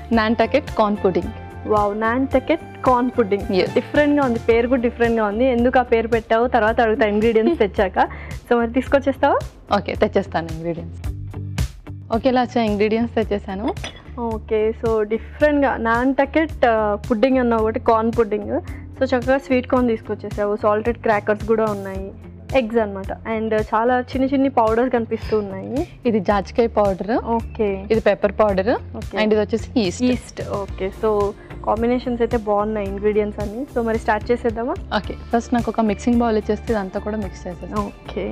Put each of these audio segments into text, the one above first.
నాంటకెట్ corn pudding wow Nantucket corn pudding Yes. Different గా ఉంది పేరు కూడా డిఫరెంట్ గా ఉంది ఎందుకు ఆ పేరు పెట్టావు తర్వాత అడుగుతా ఇంగ్రీడియంట్స్ తెచ్చాక సో మరి తీసుకొచ్చేస్తావా ఓకే తెచ్చేస్తాను ఇంగ్రీడియంట్స్ ఓకే ఇలా వచ్చే ఇంగ్రీడియంట్స్ తెచ్చేసాను ఓకే సో డిఫరెంట్గా నాన్ టకెట్ పుడ్డింగ్ అన్న ఒకటి కార్న్ పుడ్డింగ్ సో చక్కగా స్వీట్ కార్న్ తీసుకొచ్చేసావు సాల్టెడ్ క్రాకర్స్ కూడా ఉన్నాయి ఎగ్స్ అన్నమాట అండ్ చాలా చిన్న చిన్ని పౌడర్స్ కనిపిస్తూ ఉన్నాయి ఇది జాజికాయ పౌడర్ ఓకే ఇది పెప్పర్ పౌడర్ Okay. అండ్ ఇది వచ్చేసి yeast yeast okay so combinations అయితే బాగున్నాయి ఇంగ్రీడియంట్స్ అన్ని సో మరి స్టార్ట్ చేసేద్దామా ఓకే ఫస్ట్ నాకు ఒక మిక్సింగ్ బౌల్ ఇచ్చేస్తే ఇదంతా కూడా మిక్స్ చేసేస్తాను ఓకే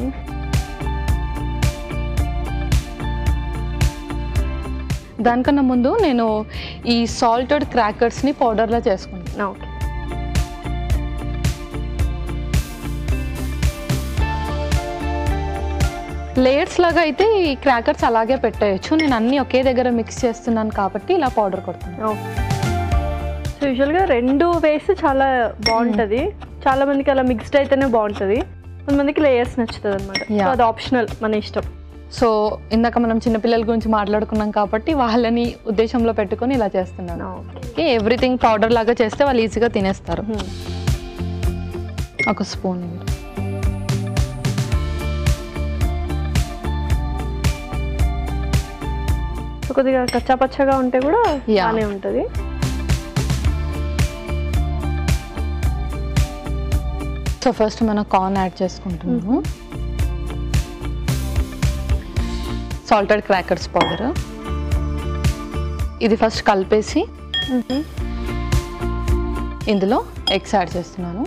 దానికన్నా ముందు నేను ఈ సాల్టెడ్ క్రాకర్స్ని పౌడర్లో చేసుకుంటాను ఓకే లేయర్స్ లాగా అయితే ఈ క్రాకర్స్ అలాగే పెట్టేయచ్చు నేను అన్ని ఒకే దగ్గర మిక్స్ చేస్తున్నాను కాబట్టి ఇలా పౌడర్ కొడుతున్నాను ఓకే సో యూజువల్గా రెండు వేసి చాలా బాగుంటుంది చాలా మందికి అలా మిక్స్డ్ అయితేనే బాగుంటుంది కొంతమందికి లేయర్స్ నచ్చుతుంది అనమాట సో Yeah. అది ఆప్షనల్ మన ఇష్టం సో ఇందాక మనం చిన్నపిల్లల గురించి మాట్లాడుకున్నాం కాబట్టి వాళ్ళని ఉద్దేశంలో పెట్టుకొని ఇలా చేస్తున్నాను ఓకే ఎవ్రీథింగ్ పౌడర్ లాగా చేస్తే వాళ్ళు ఈజీగా తినేస్తారు ఒక స్పూన్ సో కొద్దిగా కచ్చా పచ్చగా ఉంటే కూడా Yeah. బాగానే ఉంటుంది సో ఫస్ట్ మనం కార్న్ యాడ్ చేసుకుంటున్నాము సాల్టెడ్ క్రాకర్స్ పౌడర్ ఇది ఫస్ట్ కలిపేసి ఇందులో ఎగ్స్ యాడ్ చేస్తున్నాను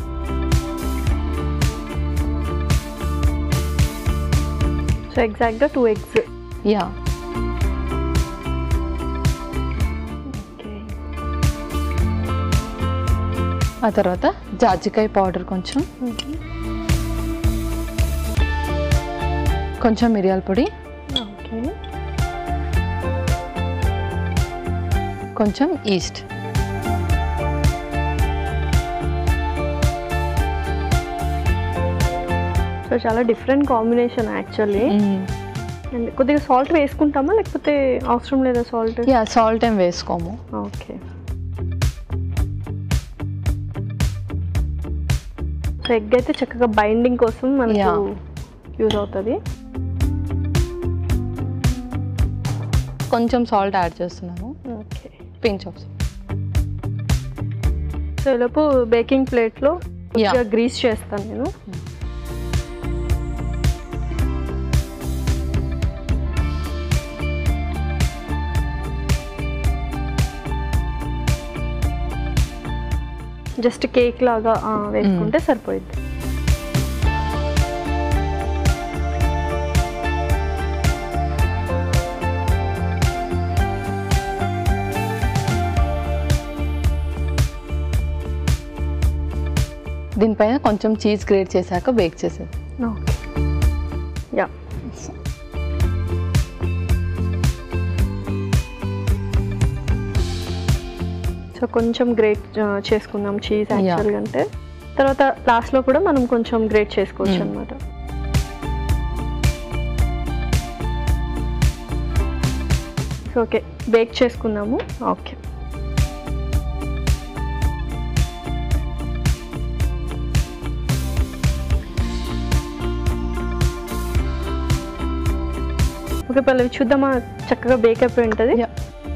సో ఎగ్జాక్ట్గా టూ ఎగ్స్ యా ఓకే ఆ తర్వాత జాజికాయ పౌడర్ కొంచెం కొంచెం మిరియాల పొడి ఓకే కొంచెం ఈస్ట్ సో చాలా డిఫరెంట్ కాంబినేషన్ యాక్చువల్లీ అండ్ కొద్దిగా సాల్ట్ వేసుకుంటామా లేకపోతే అవసరం లేదా సాల్ట్ యా సాల్ట్ ఏం వేసుకోము ఓకే సో ఎగ్ అయితే చక్కగా బైండింగ్ కోసం మనకు Yeah. యూజ్ అవుతుంది కొంచెం సాల్ట్ యాడ్ చేస్తున్నాను ఓకే పించ్ ఆఫ్ సో ఈలోపు బేకింగ్ ప్లేట్లో Yeah. గ్రీస్ చేస్తాను నేను జస్ట్ కేక్ లాగా ఆ, వేసుకుంటే సరిపోయింది దీనిపైన కొంచెం చీజ్ గ్రేట్ చేశాక బేక్ చేసేది ఓకే యా సో కొంచెం గ్రేట్ చేసుకుందాం చీజ్ Yeah. యాక్చువల్గా అంటే తర్వాత లాస్ట్లో కూడా మనం కొంచెం గ్రేట్ చేసుకోవచ్చు Mm. అనమాట సో ఓకే బేక్ చేసుకుందాము ఓకే ఓకే పల్లవి చూద్దామా చక్కగా బేక్ అయిపోయి ఉంటుంది Yeah.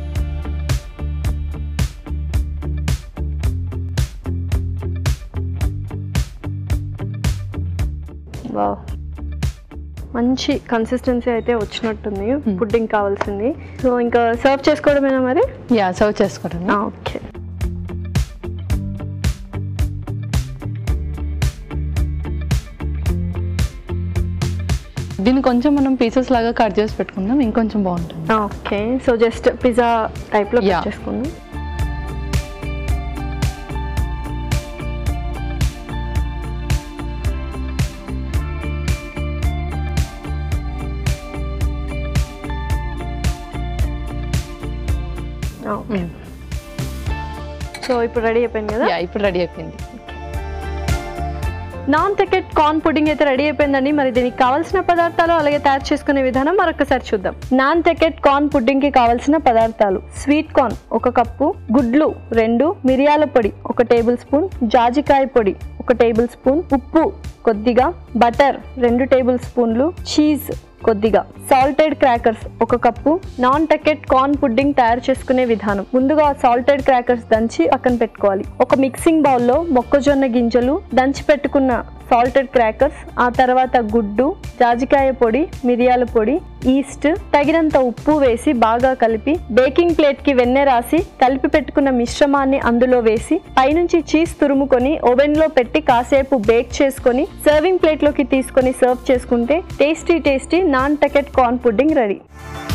వావ్ మంచి కన్సిస్టెన్సీ అయితే వచ్చినట్టుంది Hmm. పుడ్డింగ్ కావాల్సింది సో ఇంకా సర్వ్ చేసుకోవడమేనా మరి యా సర్వ్ చేసుకోవడం ఓకే దీన్ని కొంచెం మనం పీసెస్ లాగా కట్ చేసి పెట్టుకుందాం ఇంకొంచెం బాగుంటుంది ఓకే సో జస్ట్ పిజ్జా టైప్లో Yeah. చేసుకుందాం ఓకే సో ఇప్పుడు రెడీ అయిపోయింది కదా యా ఇప్పుడు రెడీ అయిపోయింది నాన్ తెకెట్ కార్న్ పుడింగ్ అయితే రెడీ అయిపోయిందండి మరి దీనికి కావాల్సిన పదార్థాలు అలాగే తయారు చేసుకునే విధానం మరొకసారి చూద్దాం నాన్ తెకెట్ కార్న్ పుడ్డింగ్ కి కావాల్సిన పదార్థాలు స్వీట్ కార్న్ ఒక కప్పు గుడ్లు రెండు మిరియాల పొడి ఒక టేబుల్ స్పూన్ జాజికాయ పొడి ఒక టేబుల్ స్పూన్ ఉప్పు కొద్దిగా బటర్ రెండు టేబుల్ స్పూన్లు చీజ్ కొద్దిగా సాల్టెడ్ క్రాకర్స్ ఒక cup Nantucket corn pudding తయారు చేసుకునే విధానం ముందుగా సాల్టెడ్ క్రాకర్స్ దంచి పక్కన పెట్టుకోవాలి ఒక మిక్సింగ్ బౌల్లో మొక్కజొన్న గింజలు దంచి పెట్టుకున్న సాల్టెడ్ క్రాకర్స్ ఆ తర్వాత గుడ్డు జాజికాయ పొడి మిరియాల పొడి ఈస్ట్ తగినంత ఉప్పు వేసి బాగా కలిపి బేకింగ్ ప్లేట్ కి వెన్నె రాసి కలిపి పెట్టుకున్న మిశ్రమాన్ని అందులో వేసి పైనుంచి చీజ్ తురుముకొని ఓవెన్ లో పెట్టి కాసేపు బేక్ చేసుకొని సర్వింగ్ ప్లేట్ లోకి తీసుకొని సర్వ్ చేసుకుంటే tasty tasty Nantucket corn pudding ready